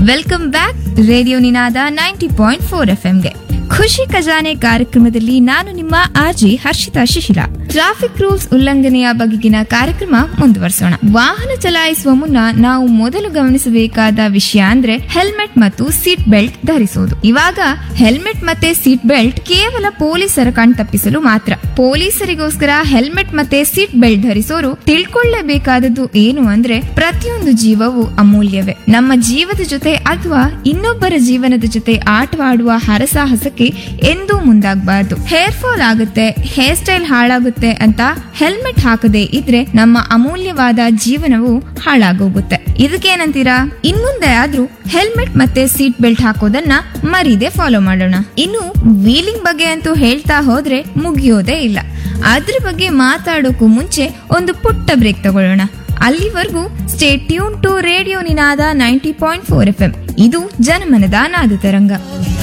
welcome back radio Ninada ninety point four F ಗೆ ಖುಷಿ ಖಜಾನೆ ಕಾರ್ಯಕ್ರಮದಲ್ಲಿ ನಾನು ನಿಮ್ಮ RJ Harshitha Shishila traffic rules ಉಲ್ಲಂಘನೆಯ ಬಗೆಗಿನ ಕಾರ್ಯಕ್ರಮ ಮುಂದುವರಿಸೋಣ ವಾಹನ ಚಲಾಯಿಸುವ ಮುನ್ನ ನಾವು ಮೊದಲು ಗಮನಿಸಬೇಕಾದ ವಿಷಯ ಅಂದ್ರೆ ಹೆಲ್ಮೆಟ್ ಮತ್ತು ಸೀಟ್ ಬೆಲ್ಟ್ ಧರಿಸುವುದು ಇವಾಗ ಹೆಲ್ಮೆಟ್ ಮತ್ತೆ ಸೀಟ್ ಬೆಲ್ಟ್ ಕೇವಲ ಪೊಲೀಸರ ಕಣ್ತಪ್ಪಿಸಲು ಮಾತ್ರ ಪೊಲೀಸರಿಗೋಸ್ಕರ ಹೆಲ್ಮೆಟ್ ಮತ್ತೆ ಸೀಟ್ ಬೆಲ್ಟ್ ಧರಿಸೋರು ತಿಳ್ಕೊಳ್ಳೇಬೇಕಾದದ್ದು ಏನು ಅಂದ್ರೆ ಪ್ರತಿಯೊಂದು ಜೀವವು ಅಮೂಲ್ಯವೇ ನಮ್ಮ ಜೀವದ ಜೊತೆ ಅಥವಾ ಇನ್ನೊಬ್ಬರ ಜೀವನದ ಜೊತೆ ಆಟವಾಡುವ ಹರಸಾಹಸಕ್ಕೆ ಎಂದೂ ಮುಂದಾಗಬಾರ್ದು ಹೇರ್ ಫಾಲ್ ಆಗುತ್ತೆ ಹೇರ್ ಸ್ಟೈಲ್ ಹಾಳಾಗುತ್ತೆ ಅಂತ ಹೆಲ್ಮೆಟ್ ಹಾಕದೆ ಇದ್ರೆ ನಮ್ಮ ಅಮೂಲ್ಯವಾದ ಜೀವನವು ಹಾಳಾಗೋಗುತ್ತೆ ಇದಕ್ಕೇನಂತೀರಾ ಇನ್ಮುಂದೆ ಆದ್ರೂ ಹೆಲ್ಮೆಟ್ ಮತ್ತೆ ಸೀಟ್ ಬೆಲ್ಟ್ ಹಾಕೋದನ್ನ ಮರೀದೆ ಫಾಲೋ ಮಾಡೋಣ ಇನ್ನು ವೀಲಿಂಗ್ ಬಗ್ಗೆ ಅಂತೂ ಹೇಳ್ತಾ ಹೋದ್ರೆ ಮುಗಿಯೋದೇ ಇಲ್ಲ ಅದ್ರ ಬಗ್ಗೆ ಮಾತಾಡೋಕ್ಕೂ ಮುಂಚೆ ಒಂದು ಪುಟ್ಟ ಬ್ರೇಕ್ ತಗೊಳ್ಳೋಣ ಅಲ್ಲಿವರೆಗೂ stay tune to radio Ninada ninety point four F M ಇದು ಜನಮನದ ನಾದ ತರಂಗ